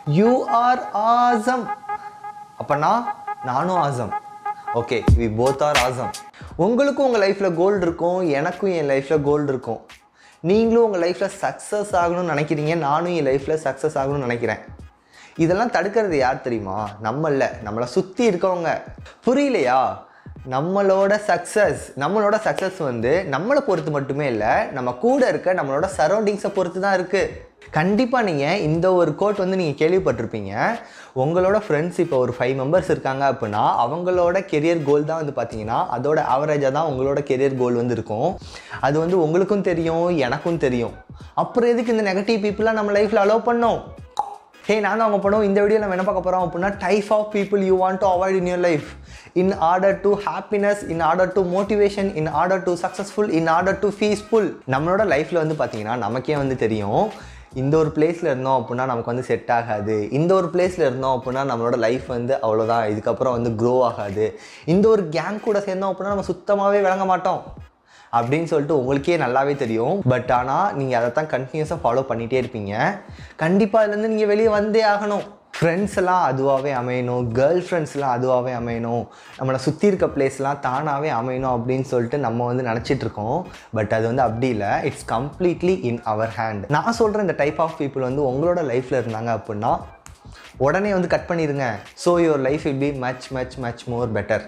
you are awesome அப்பனா நானும் awesome okay we both are awesome உங்களுக்கும் உங்கள் லைஃப்பில் கோல்டு இருக்கும் எனக்கும் என் லைஃப்பில் கோல்டு இருக்கும் நீங்களும் உங்கள் லைஃப்பில் சக்ஸஸ் ஆகணும்னு நினைக்கிறீங்க நானும் என் லைஃப்பில் சக்ஸஸ் ஆகணும்னு நினைக்கிறேன் இதெல்லாம் தடுக்கிறது யார் தெரியுமா நம்ம இல்லை நம்மளை சுற்றி இருக்கவங்க புரியலையா நம்மளோட சக்ஸஸ் நம்மளோட சக்ஸஸ் வந்து நம்மளை பொறுத்து மட்டுமே இல்லை நம்ம கூட இருக்க நம்மளோட சரௌண்டிங்ஸை பொறுத்து தான் இருக்குது கண்டிப்பாக நீங்கள் இந்த ஒரு கோட் வந்து நீங்கள் கேள்விப்பட்டிருப்பீங்க உங்களோட ஃப்ரெண்ட்ஸ் இப்போ ஒரு ஃபைவ் மெம்பர்ஸ் இருக்காங்க அப்படின்னா அவங்களோட கெரியர் கோல் தான் வந்து பார்த்தீங்கன்னா அதோட ஆவரேஜாக தான் உங்களோட கெரியர் கோல் வந்து இருக்கும் அது வந்து உங்களுக்கும் தெரியும் எனக்கும் தெரியும் அப்புறம் எதுக்கு இந்த நெகட்டிவ் பீப்புளாக நம்ம லைஃப்பில் அலோவ் பண்ணோம் ஹே நான் தான் அவங்க பண்ணுவோம் இந்த வீடியோ நம்ம என்ன பார்க்க போகிறோம் அப்படின்னா type of people you want to avoid in your life in order to happiness in order to motivation in order to successful in order to peaceful நம்மளோட லைஃப்பில் வந்து பார்த்தீங்கன்னா நமக்கே வந்து தெரியும் இந்த ஒரு பிளேஸில் இருந்தோம் அப்படின்னா நமக்கு வந்து செட் ஆகாது இந்த ஒரு பிளேஸில் இருந்தோம் அப்படின்னா நம்மளோட லைஃப் வந்து அவ்வளோதான் இதுக்கப்புறம் வந்து க்ரோ ஆகாது இந்த ஒரு கேங் கூட சேர்ந்தோம் அப்படின்னா நம்ம சுத்தமாகவே விளங்க மாட்டோம் அப்படின்னு சொல்லிட்டு உங்களுக்கே நல்லாவே தெரியும் பட் ஆனால் நீங்கள் அதை தான் கண்டினியூஸாக ஃபாலோ பண்ணிகிட்டே இருப்பீங்க கண்டிப்பாக அதுலேருந்து நீங்கள் வெளியே வந்தே ஆகணும் ஃப்ரெண்ட்ஸ் எல்லாம் அதுவாகவே அமையணும் கேர்ள் ஃப்ரெண்ட்ஸ்லாம் அதுவாகவே அமையணும் நம்மளை சுற்றி இருக்க பிளேஸ்லாம் தானாகவே அமையணும் அப்படின்னு சொல்லிட்டு நம்ம வந்து நினச்சிட்டு இருக்கோம் பட் அது வந்து அப்படி இல்லை it's completely in our hand நான் சொல்கிற இந்த டைப் ஆஃப் பீப்புள் வந்து உங்களோட லைஃப்பில் இருந்தாங்க அப்படின்னா உடனே வந்து கட் பண்ணிடுங்க so your life will be much much much more better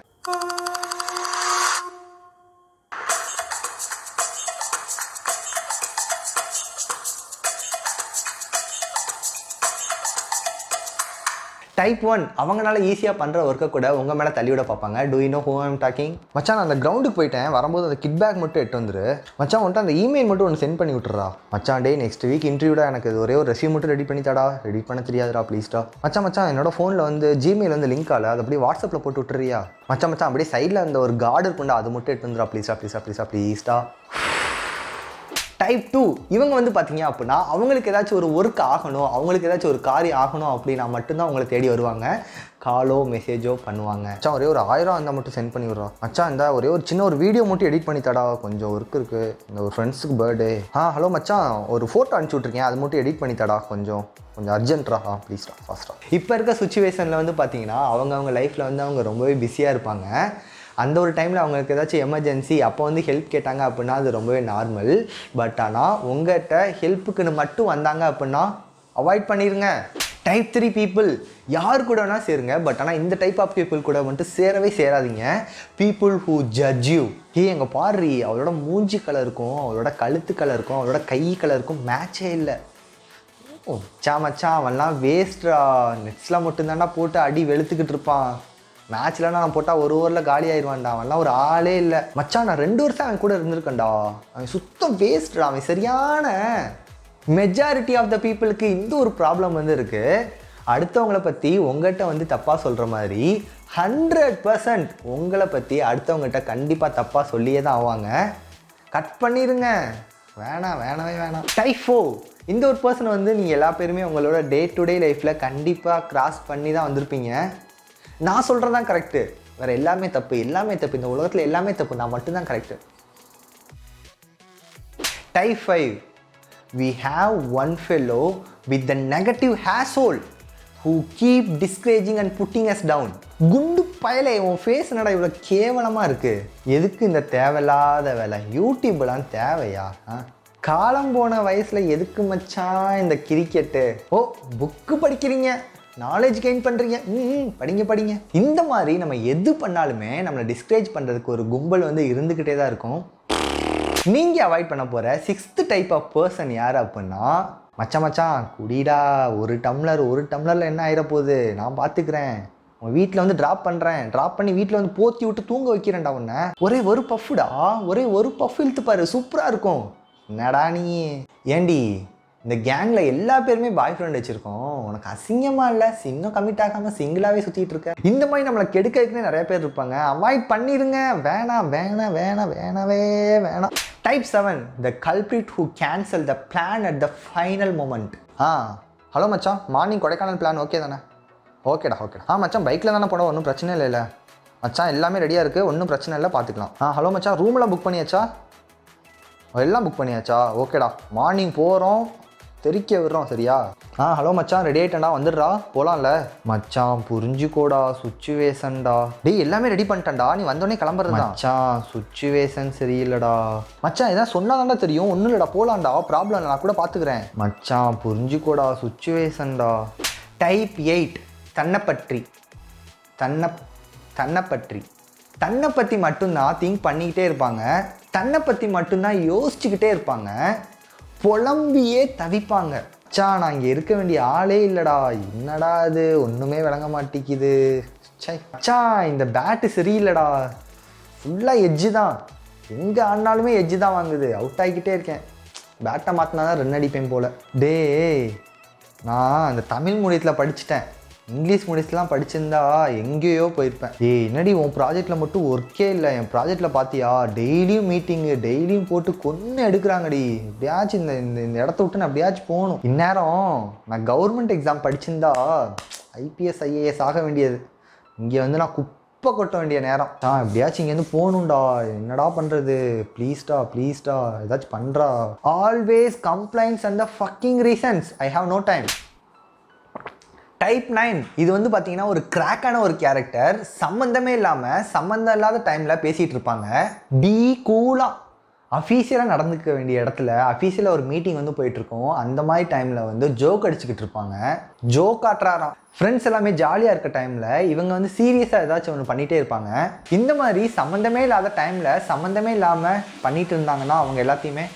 type one அவங்களால ஈஸியாக பண்ணுற ஒர்க்கை கூட உங்கள் மேலே தள்ளி விட பார்ப்பாங்க do you know who I'm talking மச்சான் நான் அந்த கிரவுண்டுக்கு போயிட்டேன் வரும்போது அந்த கிட் பேக் மட்டும் எட்டு வந்துரு மச்சான் வந்துட்டு அந்த இமெயில் மட்டும் ஒன்று சென்ட் பண்ணி விட்டுறா மச்சான் டே நெக்ஸ்ட் வீக் இன்டர்வியூடா எனக்கு இது ஒரே ஒரு ரெசியூம் மட்டும் ரெடி பண்ணி தடா ரெடி பண்ண தெரியாதுடா ப்ளீஸ்டா மச்சான் மச்சான் என்னோட ஃபோனில் வந்து ஜிமெயில் வந்து லிங்க் ஆகல அது அப்படியே வாட்ஸ்அப்பில் போட்டு விட்டுறியா மச்சான் மச்சான் அப்படியே சைடில் அந்த ஒரு கார்டு இருக்குண்டா அது மட்டும் எட்டு வந்துடா ப்ளீஸ்டா ப்ளீஸா ப்ளீஸா ப்ளீஸ்டா டைப் டூ இவங்க வந்து பார்த்தீங்க அப்படின்னா அவங்களுக்கு ஏதாச்சும் ஒரு ஒர்க் ஆகணும் அவங்களுக்கு ஏதாச்சும் ஒரு காரியம் ஆகணும் அப்படின்னா மட்டும்தான் அவங்களை தேடி வருவாங்க காலோ மெசேஜோ பண்ணுவாங்க மச்சான் ஒரே ஒரு ஆயிரம் இருந்தால் மட்டும் சென்ட் பண்ணி விட்றோம் மச்சான் இந்த ஒரே ஒரு சின்ன ஒரு வீடியோ மட்டும் எடிட் பண்ணி தடா கொஞ்சம் ஒர்க் இருக்குது இந்த ஒரு ஃப்ரெண்ட்ஸுக்கு பர்த்டே ஆ ஹலோ மச்சான் ஒரு ஃபோட்டோ அனுப்பிச்சி விட்ருக்கேன் அது மட்டும் எடிட் பண்ணி தடா கொஞ்சம் கொஞ்சம் அர்ஜென்ட்ரா ஆ ப்ளீஸ்டா ஃபாஸ்ட்டாக இப்போ இருக்க சுச்சுவேஷனில் வந்து பார்த்தீங்கன்னா அவங்க அவங்க லைஃப்பில் வந்து அவங்க ரொம்பவே பிஸியாக இருப்பாங்க அந்த ஒரு டைமில் அவங்களுக்கு ஏதாச்சும் எமர்ஜென்சி அப்போ வந்து ஹெல்ப் கேட்டாங்க அப்படின்னா அது ரொம்பவே நார்மல் பட் ஆனால் உங்கள்கிட்ட ஹெல்ப்புக்குன்னு மட்டும் வந்தாங்க அப்படின்னா அவாய்ட் பண்ணிடுங்க டைப் த்ரீ பீப்புள் யார் கூட வேணால் சேருங்க பட் ஆனால் இந்த டைப் ஆஃப் பீப்புள் கூட வந்துட்டு சேரவே சேராதீங்க people who judge you hey எங்கள் பாரு அவளோட மூஞ்சி கலருக்கும் அவளோட கழுத்து கலருக்கும் அவளோட கை கலருக்கும் மேட்சே இல்லை ஓ மச்சான் மச்சான் அவன்லாம் வேஸ்ட்ரா நெட்ஸில் மட்டும்தான்டா போட்டு அடி வெளுத்துக்கிட்டு இருப்பான் மேட்ச்லாம் நான் போட்டால் ஒரு ஓவரில் காலி ஆயிடுவான்டா அவன்லாம் ஒரு ஆளே இல்லை மச்சான் நான் ரெண்டு வருஷம் அவன் கூட இருந்திருக்கேன்டா அவன் சுத்தம் வேஸ்ட்டா அவன் சரியான மெஜாரிட்டி ஆஃப் த பீப்புளுக்கு இந்த ஒரு ப்ராப்ளம் வந்து இருக்குது அடுத்தவங்கள பற்றி உங்கள்கிட்ட வந்து தப்பாக சொல்கிற மாதிரி ஹண்ட்ரட் பர்சன்ட் உங்களை பற்றி அடுத்தவங்ககிட்ட கண்டிப்பாக தப்பாக சொல்லியே தான் ஆவாங்க கட் பண்ணிடுங்க வேணாம் வேணவே வேணாம் டைஃபோ இந்த ஒரு பர்சன் வந்து நீங்கள் எல்லா பேருமே உங்களோட டே டு டே லைஃப்பில் கண்டிப்பாக கிராஸ் பண்ணி தான் வந்திருப்பீங்க நான் சொல்கிறது தான் கரெக்டு வேறு எல்லாமே தப்பு எல்லாமே தப்பு இந்த உலகத்தில் எல்லாமே தப்பு நான் மட்டும்தான் correct type five we have one fellow with the negative asshole who keep discouraging and putting us down குண்டு பயலே உன் ஃபேஸ் என்னடா இவ்வளோ கேவலமாக இருக்குது எதுக்கு இந்த தேவையில்லாத வேலை யூடியூப்லாம் தேவையா ஆ காலம் போன வயசில் எதுக்கு மச்சான் இந்த கிரிக்கெட்டு ஓ புக்கு படிக்கிறீங்க நாலேஜ் கெயின் பண்ணுறீங்க ம் படிங்க படிங்க இந்த மாதிரி நம்ம எது பண்ணாலுமே நம்மளை டிஸ்கரேஜ் பண்ணுறதுக்கு ஒரு கும்பல் வந்து இருந்துக்கிட்டே தான் இருக்கும் நீங்கள் அவாய்ட் பண்ண போகிற சிக்ஸ்த்து டைப் ஆஃப் பர்சன் யார் அப்படின்னா மச்சான் மச்சான் குடிடா ஒரு டம்ளர் ஒரு டம்ளரில் என்ன ஆயிட போகுது நான் பார்த்துக்கிறேன் உன் வீட்டில் வந்து ட்ராப் பண்ணுறேன் ட்ராப் பண்ணி வீட்டில் வந்து போத்தி விட்டு தூங்க வைக்கிறேன்டா உன்னை ஒரே ஒரு பஃப்டா ஒரே ஒரு பஃப் இழுத்து பாரு சூப்பராக இருக்கும் என்னடா நீ ஏண்டி இந்த கேங்கில் எல்லா பேருமே பாய் ஃப்ரெண்ட் வச்சுருக்கோம் உனக்கு அசிங்கமாக இல்லை சின்னம் கமிட் ஆகாமல் சிங்கிளாகவே சுற்றிட்டு இருக்க இந்த மாதிரி நம்மளை கெடுக்கிறதுக்குனே நிறைய பேர் இருப்பாங்க அவாய்ட் பண்ணிடுங்க வேணாம் வேணாம் வேணாம் வேணவே வேணாம் type seven the culprit who cancel the plan at the final moment ஆ ஹலோ மச்சான் மார்னிங் கொடைக்கானல் பிளான் ஓகே தானே ஓகேடா ஓகேடா ஆ மச்சான் பைக்கில் தானே போட ஒன்றும் பிரச்சனை இல்லைல்ல மச்சான் எல்லாமே ரெடியாக இருக்குது ஒன்றும் பிரச்சனை இல்லை பார்த்துக்கலாம் ஆ ஹலோ மச்சான் ரூம்லாம் புக் பண்ணியாச்சா எல்லாம் புக் பண்ணியாச்சா ஓகேடா மார்னிங் போகிறோம் தெரிக்க விடுறோம் சரியா ஆ ஹலோ மச்சான் ரெடி ஆயிட்டேன்டா வந்துடுறா போலாம்ல மச்சான் புரிஞ்சுக்கோடா சுச்சுவேஷன்டா டேய் எல்லாமே ரெடி பண்ணிட்டேன்டா நீ வந்தோடனே கிளம்புறது மச்சான் சுச்சுவேஷன் சரியில்லடா மச்சான் இதான் சொன்னாதான்டா தெரியும் ஒன்றும் இல்லடா போலாம்டா ப்ராப்ளம் இல்லை நான் கூட பார்த்துக்கிறேன் மச்சான் புரிஞ்சுக்கோடா சுச்சுவேஷன்டா டைப் எயிட் தன்னை பற்றி தன்னை தன்னை பற்றி தன்னை பற்றி மட்டும்தான் திங்க் பண்ணிக்கிட்டே இருப்பாங்க தன்னை பற்றி மட்டும்தான் யோசிச்சுக்கிட்டே இருப்பாங்க புலம்பியே தவிப்பாங்க சா நான் இங்கே இருக்க வேண்டிய ஆளே இல்லைடா என்னடா இது ஒன்றுமே விளங்க மாட்டேங்குது சை அச்சா இந்த பேட்டு சரியில்லைடா ஃபுல்லாக எட்ஜு தான் எங்கே ஆடினாலுமே எட்ஜு தான் வாங்குது அவுட் ஆகிக்கிட்டே இருக்கேன் பேட்டை மாற்றினா தான் ரன் அடிப்பேன் போல் டேய் நான் அந்த தமிழ் மீடியத்தில் படிச்சுட்டேன் இங்கிலீஷ் மீடியத்துலாம் படிச்சிருந்தா எங்கேயோ போயிருப்பேன் ஏய் என்னடி உன் ப்ராஜெக்டில் மட்டும் ஒர்க்கே இல்லை என் ப்ராஜெக்டில் பார்த்தியா டெய்லியும் மீட்டிங்கு டெய்லியும் போட்டு கொன்று எடுக்கிறாங்கடி எப்படியாச்சும் இந்த இந்த இந்த இடத்த விட்டு நான் எப்படியாச்சும் போகணும் இந்நேரம் நான் கவர்மெண்ட் எக்ஸாம் படிச்சிருந்தா ஐபிஎஸ் ஐஏஎஸ் ஆக வேண்டியது இங்கே வந்து நான் குப்பை கொட்ட வேண்டிய நேரம் ஆ எப்படியாச்சும் இங்கேருந்து போகணும்டா என்னடா பண்ணுறது ப்ளீஸ்டா ப்ளீஸ்டா ஏதாச்சும் பண்ணுறா always complaints and the fucking reasons I have no time type nine இது வந்து பார்த்தீங்கன்னா ஒரு கிராக்கான ஒரு கேரக்டர் சம்மந்தமே இல்லாமல் சம்மந்தம் இல்லாத டைமில் பேசிகிட்டு இருப்பாங்க பி கூலாக அஃபீஷியலாக நடந்துக்க வேண்டிய இடத்துல அஃபீஷியலாக ஒரு மீட்டிங் வந்து போயிட்டுருக்கோம் அந்த மாதிரி டைமில் வந்து ஜோக் அடிச்சுக்கிட்டு இருப்பாங்க ஜோக் காட்டுறாராம் ஃப்ரெண்ட்ஸ் எல்லாமே ஜாலியாக இருக்க டைமில் இவங்க வந்து சீரியஸாக ஏதாச்சும் ஒன்று பண்ணிகிட்டே இருப்பாங்க இந்த மாதிரி சம்மந்தமே இல்லாத டைமில் சம்மந்தமே இல்லாமல் பண்ணிட்டு இருந்தாங்கன்னா அவங்க எல்லாத்தையுமே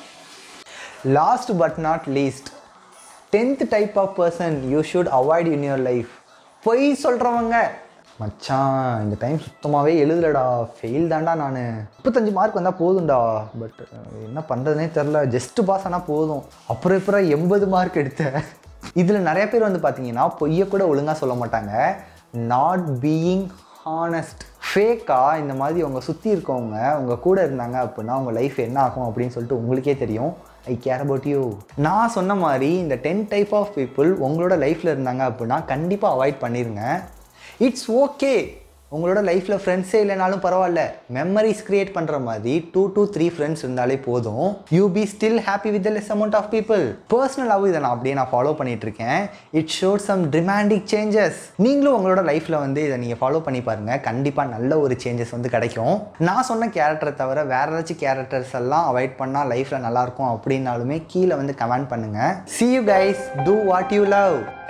last but not least tenth type of person you should avoid in your life பொய் சொல்கிறவங்க மச்சான் இந்த டைம் சுத்தமாகவே எழுதலடா ஃபெயில் தான்டா நான் முப்பத்தஞ்சு மார்க் வந்தால் போதும்டா பட் என்ன பண்ணுறதுனே தெரில ஜஸ்ட் பாஸ் ஆனால் போதும் அப்புறம் அப்புறம் எண்பது மார்க் எடுத்தேன் இதில் நிறைய பேர் வந்து பார்த்தீங்கன்னா பொய்யை கூட ஒழுங்காக சொல்ல மாட்டாங்க நாட் பீயிங் ஹானஸ்ட் ஃபேக்காக இந்த மாதிரி உங்க சுற்றி இருக்கவங்க உங்கள் கூட இருந்தாங்க அப்படின்னா உங்கள் லைஃப் என்ன ஆகும் அப்படின்னு சொல்லிட்டு உங்களுக்கே தெரியும் ஐ கேர் அபவுட் யூ நான் சொன்ன மாதிரி இந்த டென் டைப் ஆஃப் பீப்புள் உங்களோட லைஃப்பில் இருந்தாங்க அப்படின்னா கண்டிப்பாக அவாய்ட் பண்ணிடுங்க இட்ஸ் ஓகே உங்களோட லைஃப்பில் ஃப்ரெண்ட்ஸே இல்லைனாலும் பரவாயில்ல மெமரிஸ் கிரியேட் பண்ணுற மாதிரி டூ டூ த்ரீ ஃப்ரெண்ட்ஸ் இருந்தாலே போதும் you be still happy with less amount of people பர்சனலாகவும் இதை நான் அப்படியே நான் ஃபாலோ பண்ணிட்டு இருக்கேன் it showed some dramatic changes நீங்களும் உங்களோட லைஃப்பில் வந்து இதை நீங்கள் ஃபாலோ பண்ணி பாருங்கள் கண்டிப்பாக நல்ல ஒரு சேஞ்சஸ் வந்து கிடைக்கும் நான் சொன்ன கேரக்டரை தவிர வேற ஏதாச்சும் கேரக்டர்ஸ் எல்லாம் அவாய்ட் பண்ணால் லைஃப்பில் நல்லாயிருக்கும் அப்படின்னாலுமே கீழே வந்து கமெண்ட் பண்ணுங்கள் see you guys do what you love